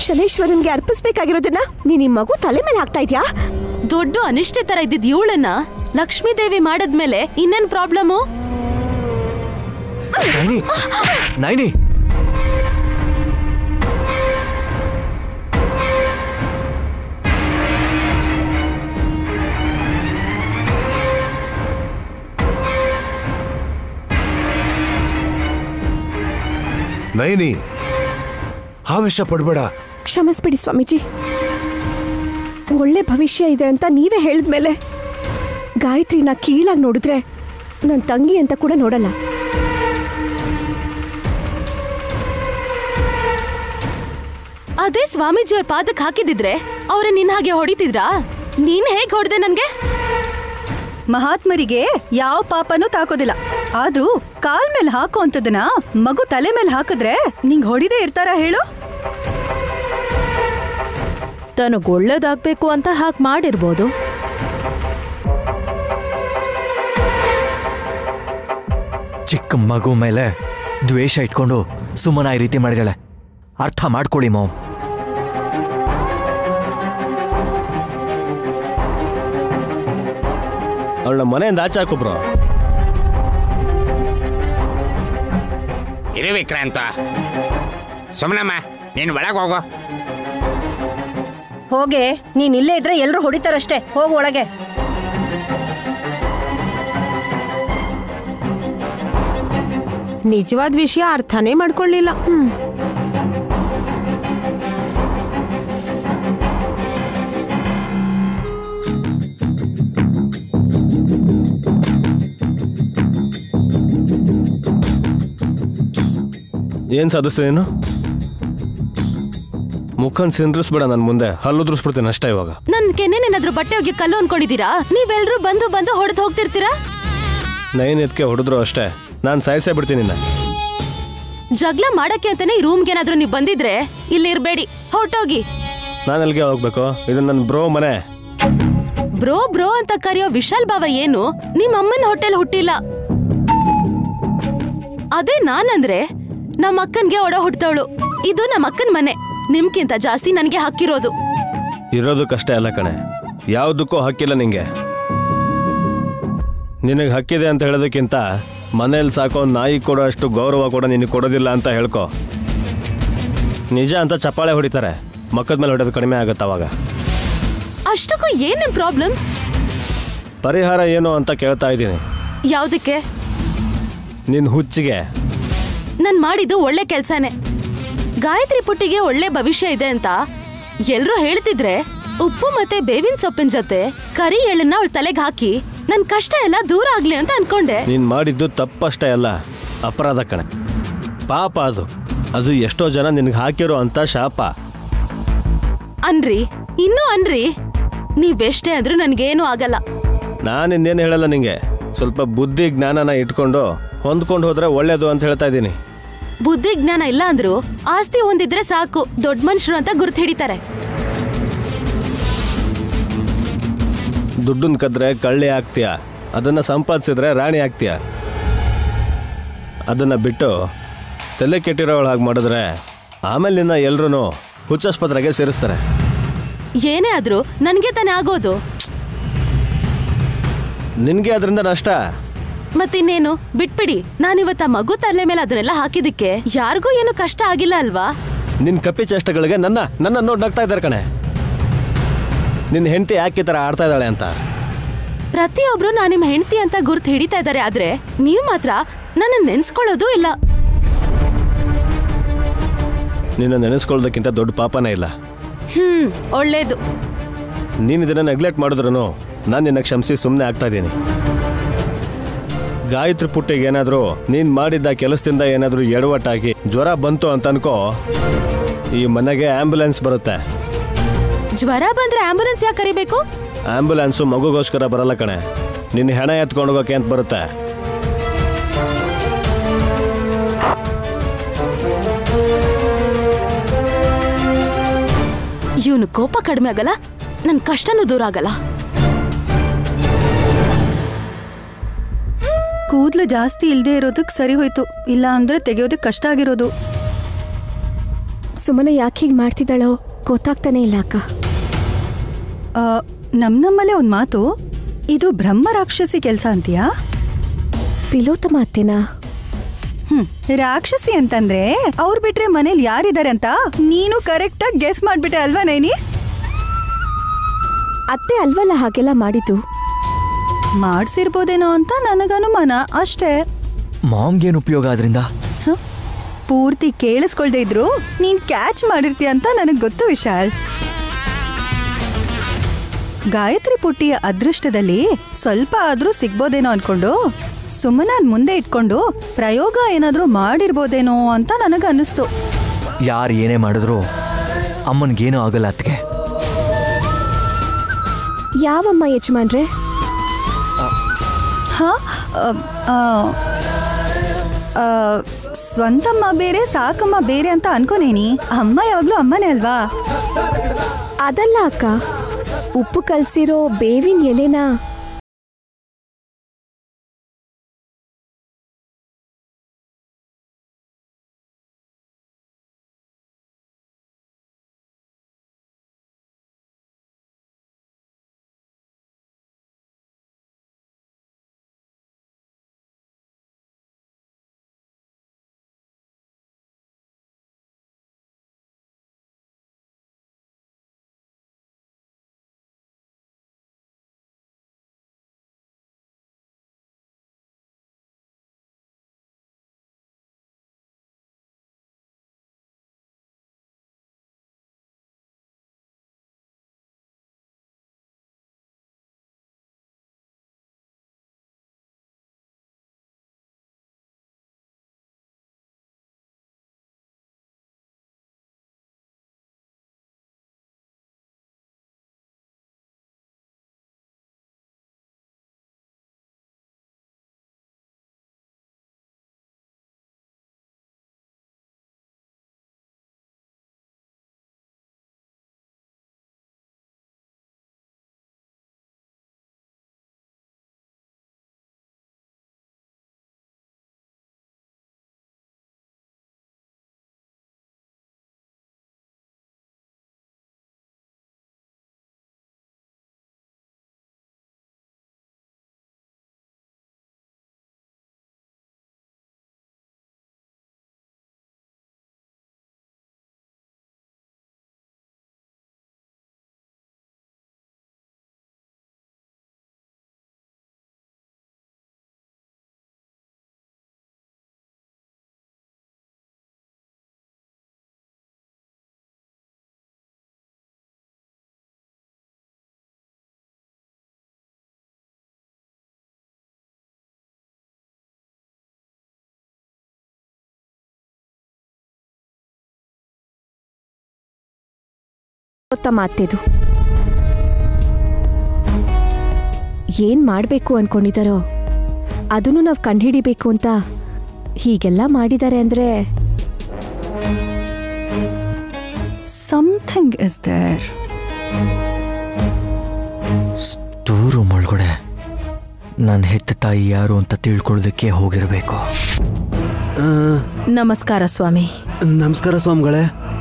ಶನೇಶ್ವರನ್ಗೆ ಅರ್ಪಿಸ್ಬೇಕಾಗಿರೋದನ್ನ ನೀನ್ ಈ ಮಗು ತಲೆ ಮೇಲೆ ಹಾಕ್ತಾ ಇದ್ಯಾ ದೊಡ್ಡ ಅನಿಷ್ಟೆ ತರ ಇದ್ದಿದ್ ಇವಳನ್ನ ಲಕ್ಷ್ಮೀ ದೇವಿ ಮಾಡದ್ಮೇಲೆ ಇನ್ನೇನ್ ಪ್ರಾಬ್ಲಮ್ಮು ನೈನಿ ನೈನಿ ನೈನಿ ಆವೇಶ ಪಡ್ಬೇಡ ಕ್ಷಮಿಸ್ಬಿಡಿ ಸ್ವಾಮೀಜಿ ಒಳ್ಳೆ ಭವಿಷ್ಯ ಇದೆ ಅಂತ ನೀವೇ ಹೇಳಿದ್ಮೇಲೆ ಗಾಯತ್ರಿನ ಕೀಳಾಗಿ ನೋಡಿದ್ರೆ ನನ್ನ ತಂಗಿ ಅಂತ ಕೂಡ ನೋಡಲ್ಲ ಅದೇ ಸ್ವಾಮೀಜಿ ಅವ್ರ ಪಾದಕ್ ಹಾಕಿದಿದ್ರೆ ಅವ್ರ ನಿನ್ ಹಾಗೆ ಹೊಡಿತಿದ್ರಾ ನೀನ್ ಹೇಗ್ ಹೊಡ್ದೆ ನನ್ಗೆ ಮಹಾತ್ಮರಿಗೆ ಯಾವ ಪಾಪನೂ ತಾಕೋದಿಲ್ಲ ಆದ್ರೂ ಕಾಲ್ ಮೇಲೆ ಹಾಕೋ ಅಂತದನ್ನ ಮಗು ತಲೆ ಮೇಲೆ ಹಾಕಿದ್ರೆ ನಿಂಗ್ ಹೊಡಿದೇ ಇರ್ತಾರ ಹೇಳು ತನಗ್ ಒಳ್ಳೇದಾಗ್ಬೇಕು ಅಂತ ಹಾಗೆ ಮಾಡಿರ್ಬೋದು ಚಿಕ್ಕ ಮಗು ಮೇಲೆ ದ್ವೇಷ ಇಟ್ಕೊಂಡು ಸುಮ್ಮನ ಈ ರೀತಿ ಮಾಡಿದಾಳೆ ಅರ್ಥ ಮಾಡ್ಕೊಳ್ಳಿ ಮಾಮ್ ಅವಳ ಮನೆಯಿಂದ ಆಚೆ ಹಾಕೊಬ್ರು ಇರು ವಿಕ್ರಾಂತ ಸುಮ್ಮನಮ್ಮ ನೀನು ಒಳಗೆ ಹೋಗೋ ಹೋಗೆ ನೀನ್ ಇಲ್ಲೇ ಇದ್ರೆ ಎಲ್ರು ಹೊಡಿತಾರಷ್ಟೇ ಹೋಗು ಒಳಗೆ ನಿಜವಾದ ವಿಷಯ ಅರ್ಥನೇ ಮಾಡ್ಕೊಳ್ಳಿಲ್ಲ ಹ್ಮ್ ಏನ್ ಸಾಧಿಸ್ತೀನಿ ನೀನು ಮುಖನ್ ಸಿಂದ್ರಿಸ್ಬೇಡ ನನ್ನ ಮುಂದೆ ಹಲ್ಲುದ್ರಿಸ್ಬಿಡ್ತೀನಿ ಅಷ್ಟೇ ಇವಾಗ ನನ್ ಕೆನ್ನೆನೇನಾದ್ರೂ ಬಟ್ಟೆ ಹೋಗಿ ಕಲ್ಲು ಅನ್ಕೊಂಡಿದೀರಾ ನೀವೆಲ್ರೂ ಬಂದು ಬಂದು ಹೊಡೆದು ಹೋಗ್ತಿರ್ತೀರಾ ನೈನ್ ಎತ್ಕೆ ಹೊಡೆದ್ರು ಅಷ್ಟೇ ನಾನು ಸಾಯಿಸೇ ಬಿಡ್ತೀನಿ ನಿನ್ನ ಜಗಳ ಮಾಡಕ್ಕೆ ಅಂತಾನೆ ಈ ರೂಮ್ಗೆ ಏನಾದ್ರೂ ನೀವು ಬಂದಿದ್ರೆ ಇಲ್ಲಿ ಇರ್ಬೇಡಿ ಹೊರಟೋಗಿ ನಾನು ಎಲ್ಲಿಗೆ ಹೋಗ್ಬೇಕು ಇದು ನನ್ನ ಬ್ರೋ ಮನೆ ಬ್ರೋ ಬ್ರೋ ಅಂತ ಕರೆಯೋ ವಿಶಾಲ್ ಬಾವ ಏನು ನಿಮ್ ಅಮ್ಮನ ಹೋಟೆಲ್ ಹುಟ್ಟಿಲ್ಲ ಅದೇ ನಾನಂದ್ರೆ ನಮ್ಮ ಅಕ್ಕನ್ಗೆ ಒಡ ಹುಟ್ಟವಳು ಇದು ನಮ್ಮ ಅಕ್ಕನ್ ಮನೆ ನಿಮ್ಗಿಂತ ಜಾಸ್ತಿ ನನ್ಗೆ ಹಕ್ಕಿರೋದು ಇರೋದಕ್ಕಷ್ಟೇ ಅಲ್ಲ ಕಣೆ ಯಾವುದಕ್ಕೂ ಹಕ್ಕಿಲ್ಲ ನಿಂಗೆ ನಿನಗೆ ಹಕ್ಕಿದೆ ಅಂತ ಹೇಳೋದಕ್ಕಿಂತ ಮನೇಲಿ ಸಾಕೋ ನಾಯಿ ಕೊಡೋ ಅಷ್ಟು ಗೌರವ ಕೂಡ ನಿನಗೆ ಕೊಡೋದಿಲ್ಲ ಅಂತ ಹೇಳ್ಕೊ ನಿಜ ಅಂತ ಚಪ್ಪಾಳೆ ಹೊಡಿತಾರೆ ಮಕ್ಕದ ಮೇಲೆ ಹೊಡೆಯೋದು ಕಡಿಮೆ ಆಗುತ್ತೆ ಅವಾಗ ಅಷ್ಟಕ್ಕೂ ಏನ್ ನಿಮ್ ಪ್ರಾಬ್ಲಮ್ ಪರಿಹಾರ ಏನು ಅಂತ ಕೇಳ್ತಾ ಇದ್ದೀನಿ ಯಾವ್ದಕ್ಕೆ ನಿನ್ನ ಹುಚ್ಚಿಗೆ ನಾನ್ ಮಾಡಿದ್ದು ಒಳ್ಳೆ ಕೆಲ್ಸನೇ ಗಾಯತ್ರಿ ಪುಟ್ಟಿಗೆ ಒಳ್ಳೆ ಭವಿಷ್ಯ ಇದೆ ಅಂತ ಎಲ್ರೂ ಹೇಳ್ತಿದ್ರೆ ಉಪ್ಪು ಮತ್ತೆ ಬೇವಿನ ಸೊಪ್ಪಿನ ಜೊತೆ ಕರಿ ಎಳ್ಳನ್ನ ಅವಳ ತಲೆಗೆ ಹಾಕಿ ನನ್ ಕಷ್ಟ ಎಲ್ಲ ದೂರ ಆಗ್ಲಿ ಅಂತ ಅನ್ಕೊಂಡೆ ನೀನು ಮಾಡಿದ್ದು ತಪ್ಪಷ್ಟೇ ಅಲ್ಲ ಅಪರಾಧ ಕಣೆ ಪಾಪ ಅದು ಅದು ಎಷ್ಟೋ ಜನ ನಿನಗೆ ಹಾಕಿರೋ ಅಂತ ಶಾಪ ಅನ್ರಿ ಇನ್ನೂ ಅನ್ರಿ ನೀವೆಷ್ಟೇ ಅಂದ್ರೂ ನನ್ಗೇನು ಆಗಲ್ಲ ನಾನು ಇನ್ನೇನು ಹೇಳಲ್ಲ ನಿಂಗೆ ಸ್ವಲ್ಪ ಬುದ್ಧಿ ಜ್ಞಾನನ ಇಟ್ಕೊಂಡು ಹೊಂದ್ಕೊಂಡು ಹೋದ್ರೆ ಒಳ್ಳೇದು ಅಂತ ಹೇಳ್ತಾ ಇದ್ದೀನಿ ಬುದ್ಧಿ ಜ್ಞಾನ ಇಲ್ಲ ಅಂದ್ರು ಆಸ್ತಿ ಒಂದಿದ್ರೆ ಸಾಕು ದೊಡ್ಡ ಮನುಷ್ಯರು ಅಂತ ಗುರ್ತು ಹಿಡಿತಾರೆ ದುಡ್ಡನ್ನ ಕದ್ರೆ ಕಳ್ಳಿ ಆಗ್ತೀಯ ಅದನ್ನು ಸಂಪಾದಿಸಿದ್ರೆ ರಾಣಿ ಆಗ್ತೀಯ ಅದನ್ನು ಬಿಟ್ಟು ತಲೆ ಕೆಟ್ಟಿರೋಳು ಹಾಗೆ ಮಾಡಿದ್ರೆ ಆಮೇಲೆ ನಿನ್ನ ಎಲ್ರೂ ಹುಚ್ಚಾಸ್ಪತ್ರೆಗೆ ಸೇರಿಸ್ತಾರೆ ಏನೇ ಆದ್ರೂ ನನ್ಗೆ ತಾನೇ ಆಗೋದು ನಿನಗೆ ಅದರಿಂದ ನಷ್ಟ ಮತ್ತಿನ್ನೇನು ಬಿಟ್ಬಿಡಿ ನಾನಿವತ್ತ ಮಗು ತಲೆ ಮೇಲೆ ಅದನ್ನೆಲ್ಲ ಹಾಕಿದಿಕ್ಕೆ ಯಾರಿಗೂ ಏನು ಕಷ್ಟ ಆಗಿಲ್ಲ ಅಲ್ವಾ ನಿನ್ನ ಕಪ್ಪಿ ಚೇಷ್ಟಗಳಿಗೆ ನನ್ನ ನನ್ನ ನೋಡಿ ನಗ್ತಾ ಇದ್ದಾರೆ ಕಣೆ ನಿನ್ನ ಹೆಂಡತಿ ಯಾಕೆ ಈ ಥರ ಆಡ್ತಾ ಇದ್ದಾಳೆ ಅಂತ ಪ್ರತಿಯೊಬ್ರು ನಾನು ನಿಮ್ಮ ಹೆಂಡತಿ ಅಂತ ಗುರ್ತು ಹಿಡಿತಾ ಇದ್ದಾರೆ ಆದ್ರೆ ನೀವು ಮಾತ್ರ ನನ್ನ ನೆನ್ಸ್ಕೊಳ್ಳೋದು ಇಲ್ಲ ನಿನ್ನ ನೆನೆಸ್ಕೊಳ್ಳೋದಕ್ಕಿಂತ ದೊಡ್ಡ ಪಾಪನೇ ಇಲ್ಲ ಹ್ಮ್ ಒಳ್ಳೇದು ನೀನು ಇದನ್ನು ನೆಗ್ಲೆಕ್ಟ್ ಮಾಡಿದ್ರು ನಾನು ನಿನ್ನ ಕ್ಷಮಿಸಿ ಸುಮ್ಮನೆ ಆಗ್ತಾ ಇದ್ದೀನಿ ಗಾಯತ್ರಿ ಪುಟ್ಟಿಗೆ ಏನಾದರೂ ನೀನು ಮಾಡಿದ್ದ ಕೆಲಸದಿಂದ ಏನಾದರೂ ಎಡವಟ್ಟಾಗಿ ಜ್ವರ ಬಂತು ಅಂತ ಅನ್ಕೋ ಈ ಮನೆಗೆ ಆಂಬ್ಯುಲೆನ್ಸ್ ಬರುತ್ತೆ ಜ್ವರ ಬಂದ್ರೆ ಆಂಬುಲೆನ್ಸ್ ಯಾಕೆ ಕರಿಬೇಕು ಆಂಬ್ಯುಲೆನ್ಸು ಮಗುಗೋಸ್ಕರ ಬರಲ್ಲ ಕಣೆ ನಿನ್ನ ಹೆಣ ಎತ್ಕೊಂಡು ಹೋಗೋಕೆ ಅಂತ ಬರುತ್ತೆ ಇವನು ಕೋಪ ಕಡಿಮೆ ಆಗಲ್ಲ ನನ್ ಕಷ್ಟನೂ ದೂರ ಆಗಲ್ಲ ಕೂದ್ಲು ಜಾಸ್ತಿ ಇಲ್ದೇ ಇರೋದಕ್ ಸರಿ ಹೋಯ್ತು ಇಲ್ಲ ಅಂದ್ರೆ ತೆಗೆಯೋದಕ್ ಕಷ್ಟ ಆಗಿರೋದು ಸುಮ್ಮನೆ ಯಾಕೆ ಹೀಗೆ ಮಾಡ್ತಿದ್ದಾಳೋ ಗೊತ್ತಾಗ್ತಾನೆ ಇಲ್ಲ ಅಕ್ಕ ಆ, ನಮ್ ನಮ್ಮಲ್ಲೇ ಒಂದ್ ಮಾತು ಇದು ಬ್ರಹ್ಮ ರಾಕ್ಷಸಿ ಕೆಲ್ಸ ಅಂತೀಯಾ ತಿಲೋತ್ತಮ ಅತ್ತೆನಾ ಹ್ಮ್ ರಾಕ್ಷಸಿ ಅಂತಂದ್ರೆ ಅವ್ರ್ ಬಿಟ್ರೆ ಮನೇಲಿ ಯಾರಿದ್ದಾರೆ ಅಂತ ನೀನು ಕರೆಕ್ಟ್ ಆಗಿ ಗೆಸ್ ಮಾಡ್ಬಿಟ್ಟೆ ಅಲ್ವಾ ನೈನಿ ಅತ್ತೆ ಅಲ್ವಲ್ಲ ಹಾಗೆಲ್ಲ ಮಾಡಿದ್ದು ಮಾಡ್ಸಿರ್ಬೋದೇನೋ ಅಂತ ನನಗನುಮಾನ ಅಷ್ಟೇ ಮಾಮ್ಗೇನು ಉಪಯೋಗ ಅದರಿಂದ ಹ? ಪೂರ್ತಿ ಕೇಳಿಸ್ಕೊಳ್ದೇ ಇದ್ರು ನೀನ್ ಕ್ಯಾಚ್ ಮಾಡಿರ್ತೀಯ ಅಂತ ನನಗ್ ಗೊತ್ತು ವಿಶಾಲ್ ಗಾಯತ್ರಿ ಪುಟ್ಟಿಯ ಅದೃಷ್ಟದಲ್ಲಿ ಸ್ವಲ್ಪ ಆದ್ರೂ ಸಿಗ್ಬೋದೇನೋ ಅನ್ಕೊಂಡು ಸುಮ್ಮನಾನ್ ಮುಂದೆ ಇಟ್ಕೊಂಡು ಪ್ರಯೋಗ ಏನಾದ್ರೂ ಮಾಡಿರ್ಬೋದೇನೋ ಅಂತ ನನಗ ಅನ್ನಿಸ್ತು ಯಾರು ಏನೇ ಮಾಡಿದ್ರು ಅಮ್ಮನಿಗೇನೂ ಆಗಲ್ಲ ಅತ್ತಿಗೆ ಯಾವಮ್ಮ ಯಜಮಾನ್ರೆ ಹಾ ಅ, ಆ, ಆ, ಸ್ವಂತಮ್ಮ ಬೇರೆ ಸಾಕಮ್ಮ ಬೇರೆ ಅಂತ ಅನ್ಕೋನೇನಿ ಅಮ್ಮ ಯಾವಾಗ್ಲೂ ಅಮ್ಮನೇ ಅಲ್ವಾ ಅದಲ್ಲ ಅಕ್ಕ ಉಪ್ಪು ಕಲ್ಸಿರೋ ಬೇವಿನ ಎಲೆನ ಉತ್ತಮ ಅತ್ತೆದು ಏನ್ ಮಾಡ್ಬೇಕು ಅನ್ಕೊಂಡಿದಾರೋ ಅದನ್ನು ನಾವು ಕಂಡುಹಿಡಿಬೇಕು ಅಂತ ಹೀಗೆಲ್ಲ ಮಾಡಿದ್ದಾರೆ ಅಂದ್ರೆ something is there store room ಒಳಗಡೆ ನನ್ನ ಹೆತ್ತ ತಾಯಿ ಯಾರು ಅಂತ ತಿಳ್ಕೊಳ್ಳೋದಕ್ಕೆ ಹೋಗಿರಬೇಕು ನಮಸ್ಕಾರ ಸ್ವಾಮಿ ನಮಸ್ಕಾರ ಸ್ವಾಮಿಗಳೇ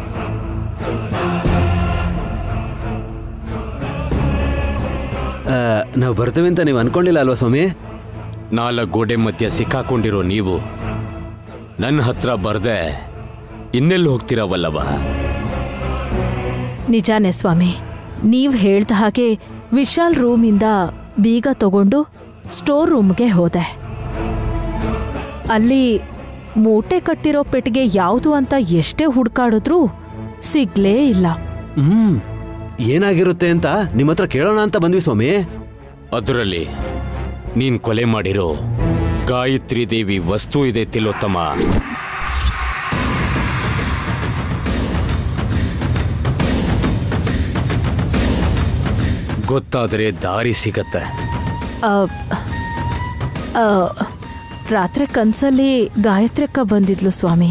ಆ, ನಾವು ಬರ್ತೀವಿ ಅಂತ ನೀವು ಅನ್ಕೊಂಡಿಲ್ಲ ಅಲ್ವಾ ಸ್ವಾಮಿ ನಾಲ್ಕು ಗೋಡೆ ಮಧ್ಯ ಸಿಕ್ಕಾಕೊಂಡಿರೋ ನೀವು ನನ್ನ ಹತ್ರ ಬರ್ದೆ ಇನ್ನೆಲ್ಲಿ ಹೋಗ್ತೀರವಲ್ಲವ ನಿಜಾನೇ ಸ್ವಾಮಿ ನೀವು ಹೇಳ್ದ ಹಾಗೆ ವಿಶಾಲ್ ರೂಮಿಂದ ಬೀಗ ತಗೊಂಡು ಸ್ಟೋರ್ ರೂಮ್ಗೆ ಹೋದೆ ಅಲ್ಲಿ ಮೂಟೆ ಕಟ್ಟಿರೋ ಪೆಟ್ಟಿಗೆ ಯಾವುದು ಅಂತ ಎಷ್ಟೇ ಹುಡ್ಕಾಡಿದ್ರೂ ಸಿಗ್ಲೇ ಇಲ್ಲ ಹ್ಮ್ ಏನಾಗಿರುತ್ತೆ ಅಂತ ನಿಮ್ಮ ಹತ್ರ ಕೇಳೋಣ ಅಂತ ಬಂದ್ವಿ ಸ್ವಾಮಿ ಅದರಲ್ಲಿ ನೀನ್ ಕೊಲೆ ಮಾಡಿರೋ ಗಾಯತ್ರಿ ದೇವಿ ವಸ್ತು ಇದೆ ತಿಲೋತ್ತಮ ಗೊತ್ತಾದರೆ ದಾರಿ ಸಿಗತ್ತೆ ಆ, ಆ, ರಾತ್ರಿ ಕನ್ಸಲ್ಲಿ ಗಾಯತ್ರಿಕ್ಕ ಬಂದಿದ್ಲು ಸ್ವಾಮಿ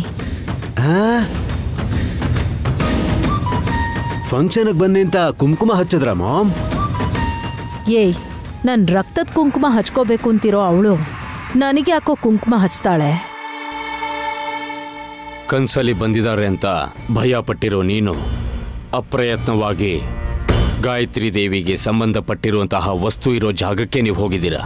ಫಂಕ್ಷನ್ಗೆ ಬನ್ನಿ ಅಂತ ಕುಂಕುಮ ಹಚ್ಚದ್ರ ಮಾಮ್ ಏಯ್ ನನ್ ರಕ್ತದ ಕುಂಕುಮ ಹಚ್ಕೋಬೇಕು ಅಂತಿರೋ ಅವಳು ನನಗೆ ಯಾಕೋ ಕುಂಕುಮ ಹಚ್ತಾಳೆ ಕನ್ಸಲ್ಲಿ ಬಂದಿದ್ದಾರೆ ಅಂತ ಭಯ ಪಟ್ಟಿರೋ ನೀನು ಅಪ್ರಯತ್ನವಾಗಿ ಗಾಯತ್ರಿ ದೇವಿಗೆ ಸಂಬಂಧಪಟ್ಟಿರುವಂತಹ ವಸ್ತು ಇರೋ ಜಾಗಕ್ಕೆ ನೀವು ಹೋಗಿದ್ದೀರಾ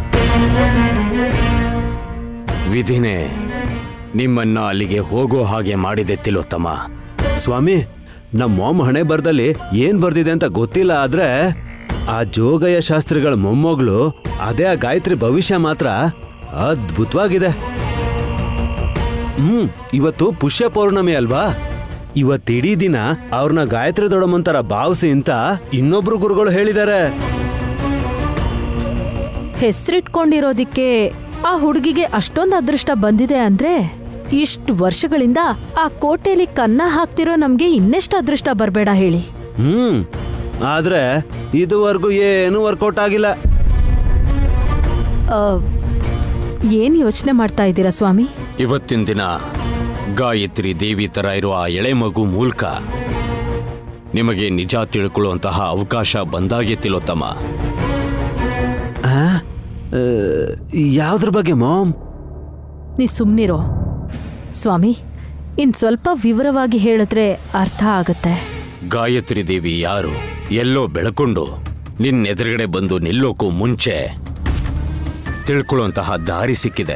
ವಿಧಿನೇ ನಿಮ್ಮನ್ನ ಅಲ್ಲಿಗೆ ಹೋಗೋ ಹಾಗೆ ಮಾಡಿದೆ ತಿಲೋತ್ತಮ ಸ್ವಾಮಿ ನಮ್ಮ ಮೊಮ್ಮ ಹಣೆ ಬರ್ದಲ್ಲಿ ಏನ್ ಬರ್ದಿದೆ ಅಂತ ಗೊತ್ತಿಲ್ಲ ಆದ್ರೆ ಆ ಜೋಗಯ್ಯ ಶಾಸ್ತ್ರಿಗಳ ಮೊಮ್ಮಗಳು ಅದೇ ಆ ಗಾಯತ್ರಿ ಭವಿಷ್ಯ ಮಾತ್ರ ಅದ್ಭುತವಾಗಿದೆ ಹ್ಮ್ ಇವತ್ತು ಪುಷ್ಯ ಪೌರ್ಣಮಿ ಅಲ್ವಾ ಇವತ್ತಿಡೀ ದಿನ ಅವ್ರನ್ನ ಗಾಯತ್ರಿ ದೊಡಮಂತರ ಭಾವಿಸಿ ಅಂತ ಇನ್ನೊಬ್ರು ಗುರುಗಳು ಹೇಳಿದ್ದಾರೆ ಹೆಸರಿಟ್ಕೊಂಡಿರೋದಿಕ್ಕೆ ಆ ಹುಡುಗಿಗೆ ಅಷ್ಟೊಂದು ಅದೃಷ್ಟ ಬಂದಿದೆ ಅಂದ್ರೆ ಇಷ್ಟು ವರ್ಷಗಳಿಂದ ಆ ಕೋಟೆಲಿ ಕನ್ನ ಹಾಕ್ತಿರೋ ನಮ್ಗೆ ಇನ್ನೆಷ್ಟು ಅದೃಷ್ಟ ಬರ್ಬೇಡ ಹೇಳಿ ಹ್ಮ್ ಆದ್ರೆ ಇದುವರೆಗೂ ಏನು ವರ್ಕೌಟ್ ಆಗಿಲ್ಲ ಆ, ಏನ್ ಯೋಚನೆ ಮಾಡ್ತಾ ಇದ್ದೀರಾ ಸ್ವಾಮಿ ಇವತ್ತಿನ ದಿನ ಗಾಯತ್ರಿ ದೇವಿ ತರ ಇರುವ ಆ ಎಳೆ ಮಗು ಮೂಲಕ ನಿಮಗೆ ನಿಜ ತಿಳ್ಕೊಳ್ಳುವಂತಹ ಅವಕಾಶ ಬಂದಾಗೆ ತಿಲೋತ್ತಮ ಆ? ಆ, ಯಾವ್ದ್ರ ಬಗ್ಗೆ ಮಾಮ್ ನೀ ಸುಮ್ನಿರೋ ಸ್ವಾಮಿ ಇನ್ ಸ್ವಲ್ಪ ವಿವರವಾಗಿ ಹೇಳಿದ್ರೆ ಅರ್ಥ ಆಗತ್ತೆ ಗಾಯತ್ರಿ ದೇವಿ ಯಾರು ಎಲ್ಲೋ ಬೆಳಕೊಂಡು ನಿನ್ನ ಎದುರುಗಡೆ ಬಂದು ನಿಲ್ಲೋಕ್ಕೂ ಮುಂಚೆ ತಿಳ್ಕೊಳ್ಳುವಂತಹ ದಾರಿ ಸಿಕ್ಕಿದೆ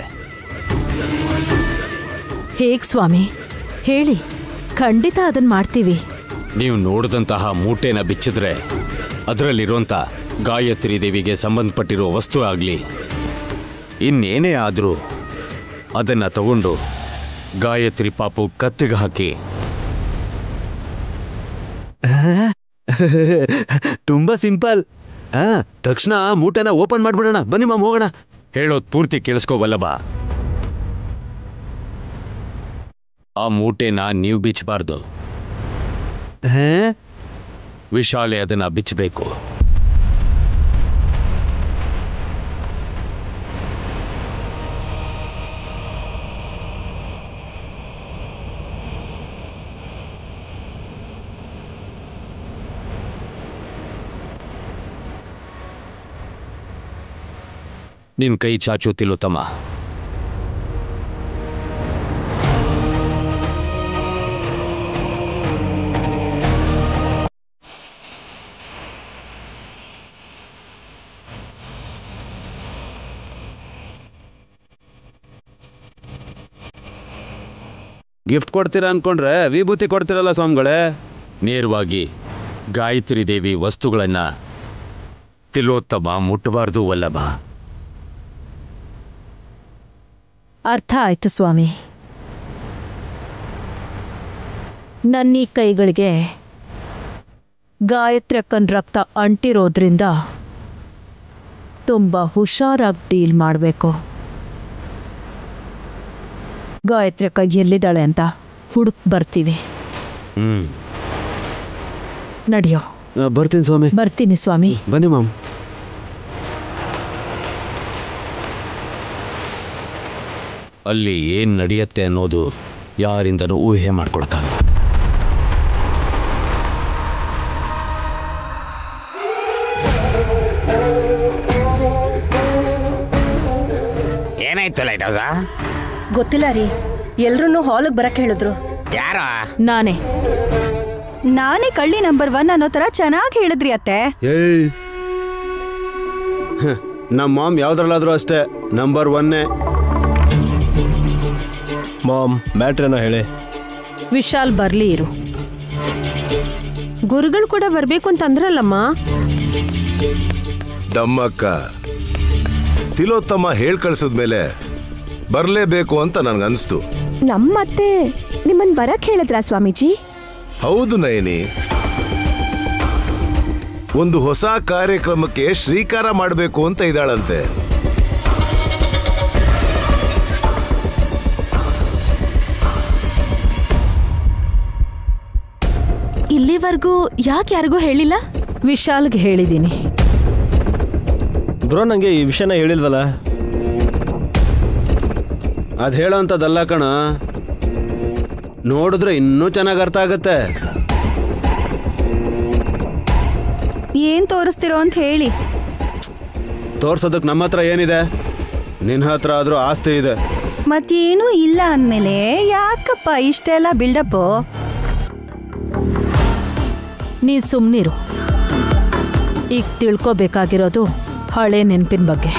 ಹೇಗ್ ಸ್ವಾಮಿ ಹೇಳಿ ಖಂಡಿತ ಅದನ್ ಮಾಡ್ತೀವಿ ನೀವು ನೋಡಿದಂತಹ ಮೂಟೆನ ಬಿಚ್ಚಿದ್ರೆ ಅದರಲ್ಲಿರುವಂಥ ಗಾಯತ್ರಿ ದೇವಿಗೆ ಸಂಬಂಧಪಟ್ಟಿರೋ ವಸ್ತು ಆಗಲಿ ಇನ್ನೇನೇ ಆದರೂ ಅದನ್ನು ತಗೊಂಡು ಗಾಯತ್ರಿ ಪಾಪು ಕತ್ತಿಗೆ ಹಾಕಿ ತುಂಬಾ ಸಿಂಪಲ್ ಆ ತಕ್ಷಣ ಮೂಟೆನ ಓಪನ್ ಮಾಡ್ಬಿಡೋಣ ಬನ್ನಿ ಮಾಮ್ ಹೋಗೋಣ ಹೇಳೋದ್ ಪೂರ್ತಿ ಕೇಳಿಸ್ಕೋವಲ್ಲಬ ಆ ಮೂಟೆನ ನೀವು ಬಿಚ್ಚಬಾರ್ದು ವಿಶಾಲೆ ಅದನ್ನ ಬಿಚ್ಚಬೇಕು ನಿನ್ ಕೈ ಚಾಚು ತಿಲೋತ್ತಮ ಗಿಫ್ಟ್ ಕೊಡ್ತೀರಾ ಅನ್ಕೊಂಡ್ರೆ ವಿಭೂತಿ ಕೊಡ್ತೀರಲ್ಲ ಸ್ವಾಮಿಗಳೇ ನೇರವಾಗಿ ಗಾಯತ್ರಿ ದೇವಿ ವಸ್ತುಗಳನ್ನ ತಿಲೋತ್ತಮ ಮುಟ್ಟಬಾರ್ದು ವಲ್ಲಭ ಅರ್ಥ ಆಯ್ತು ಸ್ವಾಮಿ ನನ್ನೀ ಕೈಗಳಿಗೆ ಗಾಯತ್ರಿ ಅಕ್ಕನ್ ರಕ್ತ ಅಂಟಿರೋದ್ರಿಂದ ತುಂಬ ಹುಷಾರಾಗಿ ಡೀಲ್ ಮಾಡಬೇಕು ಗಾಯತ್ರಿ ಅಕ್ಕ ಎಲ್ಲಿದ್ದಾಳೆ ಅಂತ ಹುಡುಕ್ ಬರ್ತೀವಿ ಹ್ಮ್ ನಡಿಯೋ ಆ, ಬರ್ತೀನಿ ಸ್ವಾಮಿ ಬರ್ತೀನಿ ಸ್ವಾಮಿ ಬನ್ನಿ ಮಾಮ್ ಅಲ್ಲಿ ಏನ್ ನಡೆಯುತ್ತೆ ಅನ್ನೋದು ಯಾರಿಂದನೂ ಊಹೆ ಮಾಡ್ಕೊಳಕ್ಕಾಗಲ್ಲ ಏನಾಯ್ತು ಲೈಟ್ ಹೌಸಾ ಗೊತ್ತಿಲ್ಲ ರೀ ಎಲ್ರೂ ಹಾಲಿಗೆ ಬರಕ್ ಹೇಳಿದ್ರು ಯಾರೋ ನಾನೇ ನಾನೇ ಕಳ್ಳಿ ನಂಬರ್ ಒನ್ ಅನ್ನೋ ತರ ಚೆನ್ನಾಗಿ ಹೇಳಿದ್ರಿ ಅತ್ತೆ ಏಯ್ ಹ, ನಮ್ಮ ಮಾಮ್ ಯಾವ್ದ್ರಲ್ಲಾದ್ರೂ ಅಷ್ಟೇ ನಂಬರ್ ಒನ್ನೇ ಮಾಮ್ ಮ್ಯಾಟ್ರೇನೋ ಹೇಳಿ ವಿಶಾಲ್ ಬರ್ಲಿ ಇರು ಗುರುಗಳು ಕೂಡ ಬರ್ಬೇಕು ಅಂತ ಅಂದ್ರಲ್ಲಮ್ಮ ದಮ್ಮಕ್ಕ ತಿಲೋತ್ತಮ ಹೇಳ್ ಕಳ್ಸಿದ್ಮೇಲೆ ಬರ್ಲೇಬೇಕು ಅಂತ ನನ್ಗನ್ಸ್ತು ನಮ್ಮತ್ತೆ ನಿಮ್ಮನ್ ಬರಕ್ ಹೇಳಿದ್ರಾ ಸ್ವಾಮೀಜಿ ಹೌದು ನಯನಿ ಒಂದು ಹೊಸ ಕಾರ್ಯಕ್ರಮಕ್ಕೆ ಶ್ರೀಕಾರ ಮಾಡಬೇಕು ಅಂತ ಇದ್ದಾಳಂತೆ ಇಲ್ಲಿವರೆಗೂ ಯಾಕೆ ಯಾರಿಗೂ ಹೇಳಿಲ್ಲ ವಿಶಾಲ್ಗೆ ಹೇಳಿದ್ದೀನಿ ಬ್ರೋ ನಂಗೆ ಈ ವಿಷಯನ ಹೇಳಿಲ್ವಲ್ಲ ಅದ್ ಹೇಳೋ ಅಂಥದ್ದಲ್ಲ ಕಣ ನೋಡಿದ್ರೆ ಇನ್ನೂ ಚೆನ್ನಾಗಿ ಅರ್ಥ ಆಗತ್ತೆ ಏನ್ ತೋರಿಸ್ತಿರೋ ಅಂತ ಹೇಳಿ ತೋರ್ಸೋದಕ್ಕೆ ನಮ್ಮ ಹತ್ರ ಏನಿದೆ ನಿನ್ನ ಹತ್ರ ಆದ್ರೂ ಆಸ್ತಿ ಇದೆ ಮತ್ತೇನೂ ಇಲ್ಲ ಅಂದ್ಮೇಲೆ ಯಾಕಪ್ಪ ಇಷ್ಟೆಲ್ಲ ಬಿಲ್ಡಪ್ಪು ನೀನ್ ಸುಮ್ನಿರು ಈಗ ತಿಳ್ಕೊಬೇಕಾಗಿರೋದು ಹಳೆ ನೆನಪಿನ ಬಗ್ಗೆ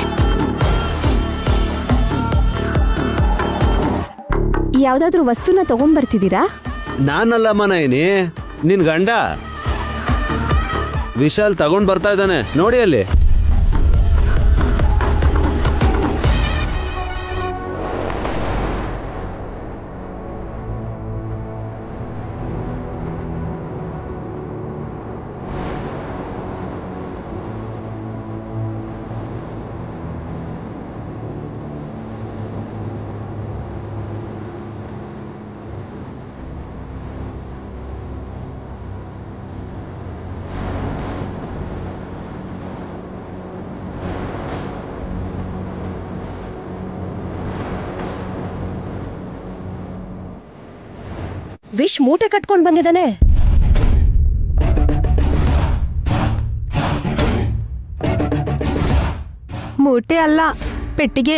ಯಾವ್ದಾದ್ರೂ ವಸ್ತುನ ತಗೊಂಡ್ಬರ್ತಿದ್ದೀರಾ ನಾನಲ್ಲಮ್ಮ ನಯನಿ ನಿನ್ ಗಂಡ ವಿಶಾಲ್ ತಗೊಂಡ್ ಬರ್ತಾ ಇದ್ದಾನೆ ನೋಡಿ ಅಲ್ಲಿ ವಿಶ್ ಮೂಟೆ ಕಟ್ಕೊಂಡ್ ಬಂದಿದ್ದಾನೆ ಮೂಟೆ ಅಲ್ಲ ಪೆಟ್ಟಿಗೆ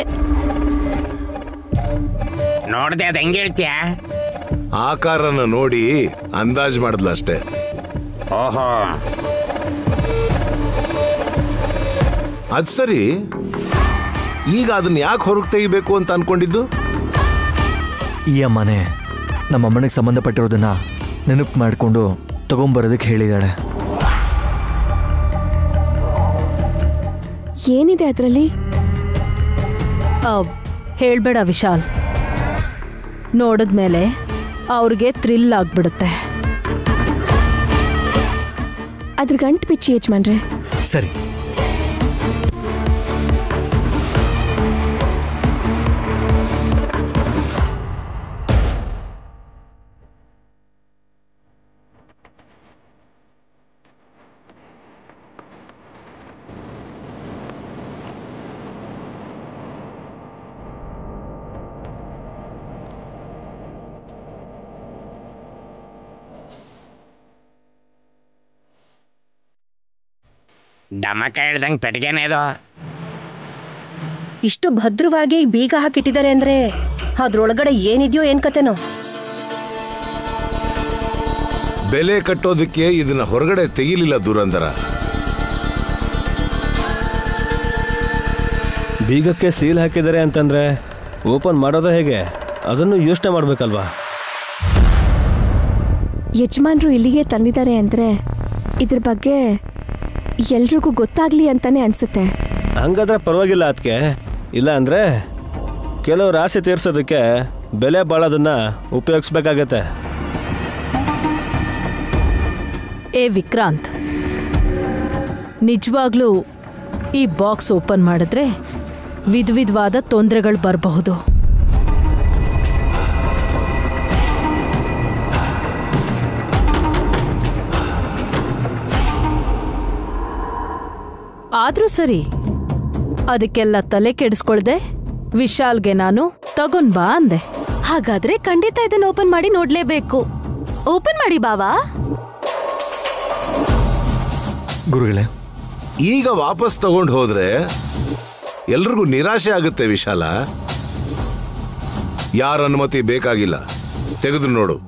ನೋಡ್ದೆ ಅದು ಹೆಂಗೆ ಹೇಳ್ತೀಯ ಆಕಾರನ ನೋಡಿ ಅಂದಾಜ್ ಮಾಡಿದ್ಲ ಅಷ್ಟೇ ಓಹೋ ಅದ್ ಸರಿ ಈಗ ಅದನ್ನ ಯಾಕೆ ಹೊರಗೆ ತೆಗಿಬೇಕು ಅಂತ ಅನ್ಕೊಂಡಿದ್ದು ಈ ಅಮ್ಮನೆ ನಮ್ಮ ಅಮ್ಮನಿಗೆ ಸಂಬಂಧಪಟ್ಟಿರೋದನ್ನ ನೆನಪು ಮಾಡಿಕೊಂಡು ತಗೊಂಬರೋದಕ್ಕೆ ಹೇಳಿದಾಳೆ ಏನಿದೆ ಅದರಲ್ಲಿ ಆ, ಹೇಳ್ಬೇಡ ವಿಶಾಲ್ ನೋಡಿದ್ಮೇಲೆ ಅವ್ರಿಗೆ ಥ್ರಿಲ್ ಆಗ್ಬಿಡುತ್ತೆ ಅದ್ರ ಗಂಟು ಬಿಚ್ಚಿ ಯಜಮಾನ್ರೆ ಸರಿ ಡಮಕ ಹೇಳ್ದಂಗೆ ಪೆಟ್ಟಿಗೆನೇ ಇದು ಇಷ್ಟು ಭದ್ರವಾಗಿ ಬೀಗ ಹಾಕಿಟ್ಟಿದ್ದಾರೆ ಅಂದ್ರೆ ಅದ್ರೊಳಗಡೆ ಏನಿದೆಯೋ ಏನ್ ಕತೆನೋ ಬೆಲೆ ಕಟ್ಟೋದಕ್ಕೆ ಇದನ್ನ ಹೊರಗಡೆ ತೆಗಿಲಿಲ್ಲ ದುರಂದರ ಬೀಗಕ್ಕೆ ಸೀಲ್ ಹಾಕಿದ್ದಾರೆ ಅಂತಂದ್ರೆ ಓಪನ್ ಮಾಡೋದು ಹೇಗೆ ಅದನ್ನು ಯೋಚನೆ ಮಾಡ್ಬೇಕಲ್ವಾ ಯಜಮಾನ್ರು ಇಲ್ಲಿಗೆ ತಂದಿದ್ದಾರೆ ಅಂದ್ರೆ ಇದ್ರ ಬಗ್ಗೆ ಎಲ್ರಿಗೂ ಗೊತ್ತಾಗ್ಲಿ ಅಂತಾನೆ ಅನ್ಸುತ್ತೆ ಹಂಗಾದ್ರೆ ಪರವಾಗಿಲ್ಲ ಅದಕ್ಕೆ ಇಲ್ಲ ಅಂದ್ರೆ ಕೆಲವ್ರ ಆಸೆ ತೀರ್ಸೋದಕ್ಕೆ ಬೆಲೆ ಬಾಳೋದನ್ನ ಉಪಯೋಗಿಸ್ಬೇಕಾಗತ್ತೆ ಏ ವಿಕ್ರಾಂತ್ ನಿಜವಾಗ್ಲೂ ಈ ಬಾಕ್ಸ್ ಓಪನ್ ಮಾಡಿದ್ರೆ ವಿಧ ವಿಧವಾದ ತೊಂದರೆಗಳು ಬರಬಹುದು ಆದ್ರೂ ಸರಿ ಅದಕ್ಕೆಲ್ಲ ತಲೆ ಕೆಡಿಸ್ಕೊಳ್ದೆ ವಿಶಾಲ್ಗೆ ನಾನು ತಗೊಂಡ್ ಬಾ ಅಂದೆ ಹಾಗಾದ್ರೆ ಖಂಡಿತ ಇದನ್ನ ಓಪನ್ ಮಾಡಿ ನೋಡ್ಲೇಬೇಕು ಓಪನ್ ಮಾಡಿ ಬಾವಾ ಗುರುಗಳೇ ಈಗ ವಾಪಸ್ ತಗೊಂಡು ಹೋದ್ರೆ ಎಲ್ರಿಗೂ ನಿರಾಶೆ ಆಗುತ್ತೆ ವಿಶಾಲ ಯಾರ ಅನುಮತಿ ಬೇಕಾಗಿಲ್ಲ ತೆಗೆದು ನೋಡು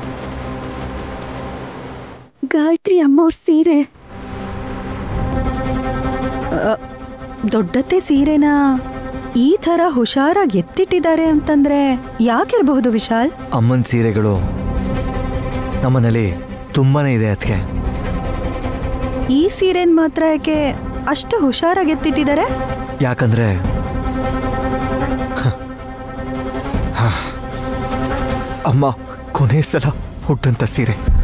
ಗಾಯತ್ರಿ ಅಮ್ಮ ಅವ್ರ ಸೀರೆ ದೊಡ್ಡತ್ತೆ ಸೀರೆನ ಈ ಥರ ಹುಷಾರಾಗಿ ಎತ್ತಿಟ್ಟಿದ್ದಾರೆ ಅಂತಂದ್ರೆ ಯಾಕಿರಬಹುದು ವಿಶಾಲ್ ಅಮ್ಮನ ಸೀರೆಗಳು ನಮ್ಮನೇಲಿ ತುಂಬಾನೇ ಇದೆ ಅದಕ್ಕೆ ಈ ಸೀರೆನ್ ಮಾತ್ರ ಯಾಕೆ ಅಷ್ಟು ಹುಷಾರಾಗಿ ಎತ್ತಿಟ್ಟಿದ್ದಾರೆ ಯಾಕಂದ್ರೆ ಹ. ಹ. ಅಮ್ಮ ಕೊನೆ ಸಲ ಹುಟ್ಟಂತ ಸೀರೆ